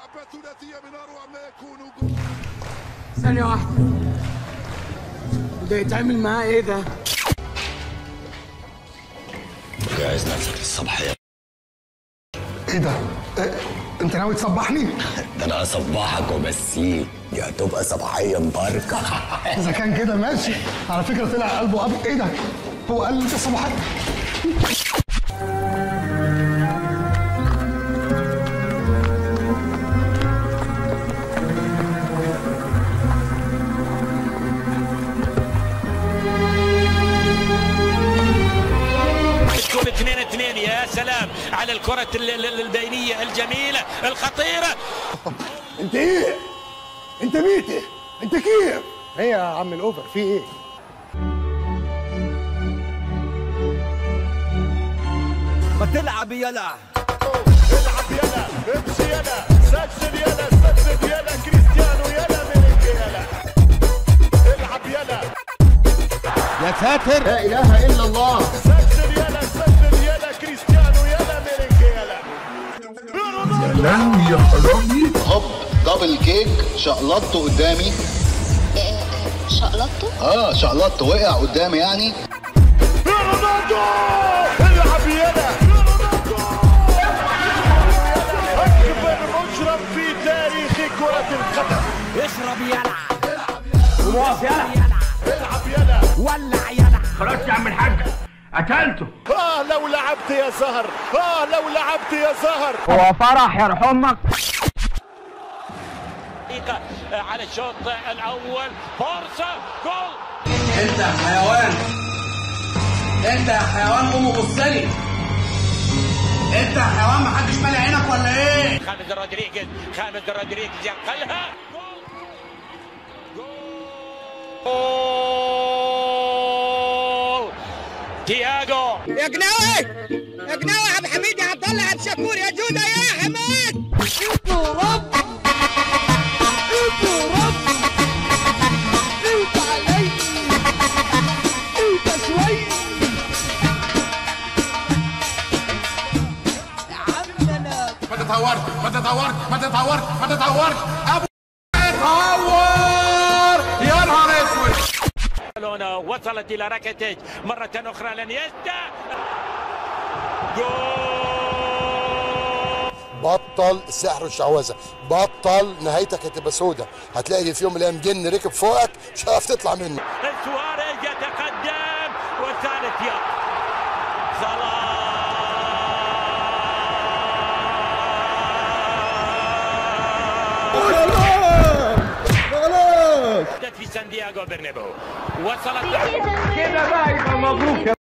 لعبة ثلاثية من أروع ما يكون جول ثانية واحدة ده يتعمل معاه ايه ده؟ جهز نفسك للصباحية ايه ده؟ إيه؟ انت ناوي تصبحني؟ ده انا هصبحك وبسيك دي هتبقى صباحية مباركة اذا كان كده ماشي على فكره طلع قلبه ابيض ايه ده؟ هو قال لي انت صباحك تكون 2 2 يا سلام على الكرة ال- ال- البينية الجميلة الخطيرة انت ايه؟ انت ميتة انت كيف؟ ايه يا عم الاوفر في ايه؟ ما تلعب يلا العب يلا امشي يلا سجل يلا سدد يلا كريستيانو يلا ميلينجي يلا العب يلا يا ساتر لا اله الا الله سجل يلا سدد يلا كريستيانو يلا ميلينجي يلا هوب دبل كيك شقلطته قدامي شقلطته اه شقلطته وقع قدامي يعني رونالدو العب يلا اكبر مجرم في تاريخ كرة القدم اشرب يلا العب يلا ولع يلا اه لو لعبت يا زهر اه لو لعبت يا زهر هو فرح يرحم امك دقيقة على الشوط الأول فرصة جول انت يا حيوان انت يا حيوان قوم بصلي انت يا حيوان محدش مالي عينك ولا ايه؟ خامس رودريغيز خامس رودريغيز ينقلها جول تياجو يا جناوي يا جناوي يا عبد الحميد يا عبد الله يا عبد الشكور يا جوده يا حماد انتوا رب انتوا رب انت علي انت شوي يا عم انا ما تتهورش ما تتهورش ما تتهورش ما تتهورش أبو اتهور يا نهار اسود برشلونة وصلت إلى راكيتيج مرة أخرى لانيستا جول بطل السحر والشعوذه بطل نهايتك هتبقى سودة هتلاقي في يوم من الايام جن ركب فوقك مش هتعرف تطلع منه سواريز يتقدم والثالث يق خلاص في سان برنابيو وصلت كده بقى يبقى مبروك يا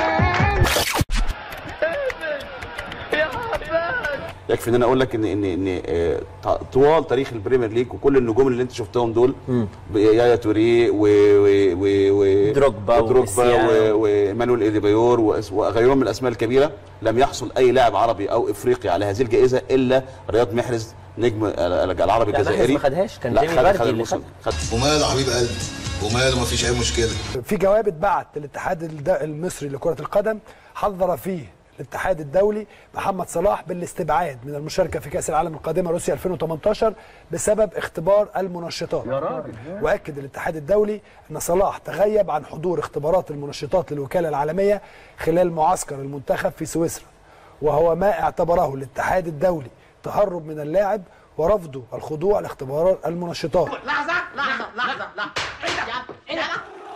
يكفي ان انا اقول لك ان ان ان آه، ط- طوال تاريخ البريمير ليج وكل النجوم اللي انت شفتهم دول ب- يايا توريه و و و و دروجبا ودروجبا وكريستيانو. و- ومانويل ايديبايور وأس- وغيرهم من الاسماء الكبيره لم يحصل اي لاعب عربي او افريقي على هذه الجائزه الا رياض محرز نجم ال- ال- العربي لا، محرز الجزائري ما خدهاش، كان لا، جيمي خد- بردي خد اللي الموسم. خد وماله حبيب قلبي وماله مفيش اي مشكله في جواب اتبعت للاتحاد الد- المصري لكرة القدم حذر فيه الاتحاد الدولي محمد صلاح بالاستبعاد من المشاركة في كأس العالم القادمة روسيا 2018 بسبب اختبار المنشطات يا راجل وأكد الاتحاد الدولي أن صلاح تغيب عن حضور اختبارات المنشطات للوكالة العالمية خلال معسكر المنتخب في سويسرا وهو ما اعتبره الاتحاد الدولي تهرب من اللاعب ورفضه الخضوع لاختبارات المنشطات لحظة لحظة لحظة لحظة ايه ده؟ ايه ده؟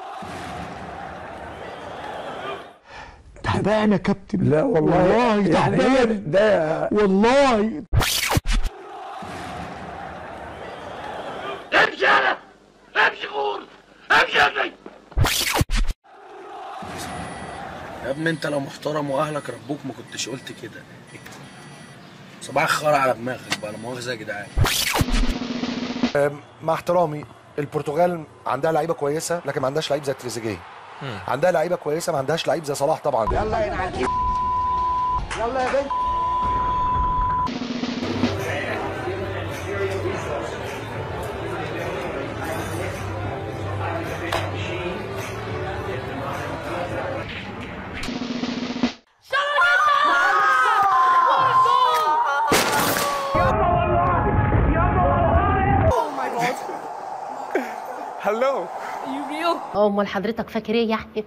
تعبان يا كابتن لا والله والله تعبان ده والله يا ابني انت لو محترم واهلك ربوك ما كنتش قلت كده صباح الخير على دماغك بقى لا مؤاخذه يا جدعان مع احترامي البرتغال عندها لعيبه كويسه لكن ما عندهاش لعيب زي تريزيجيه عندها لعيبه كويسه ما عندهاش لعيب زي صلاح طبعا يلا يا نعجيب يلا يا بنت هلو امال حضرتك فاكر ايه يعني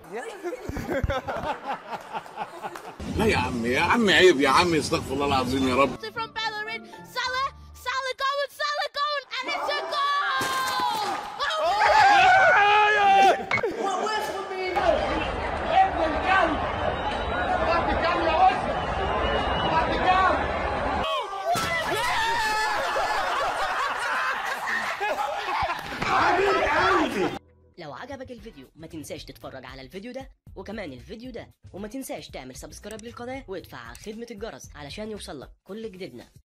لا يا عم يا عم عيب يا عم استغفر الله العظيم يا رب from Bellerin. Salah, Salah going, Salah going, and it's a goal! لو عجبك الفيديو ما تنساش تتفرج على الفيديو ده وكمان الفيديو ده وما تنساش تعمل سبسكرايب للقناة وادفع على خدمة الجرس علشان يوصلك كل جديدنا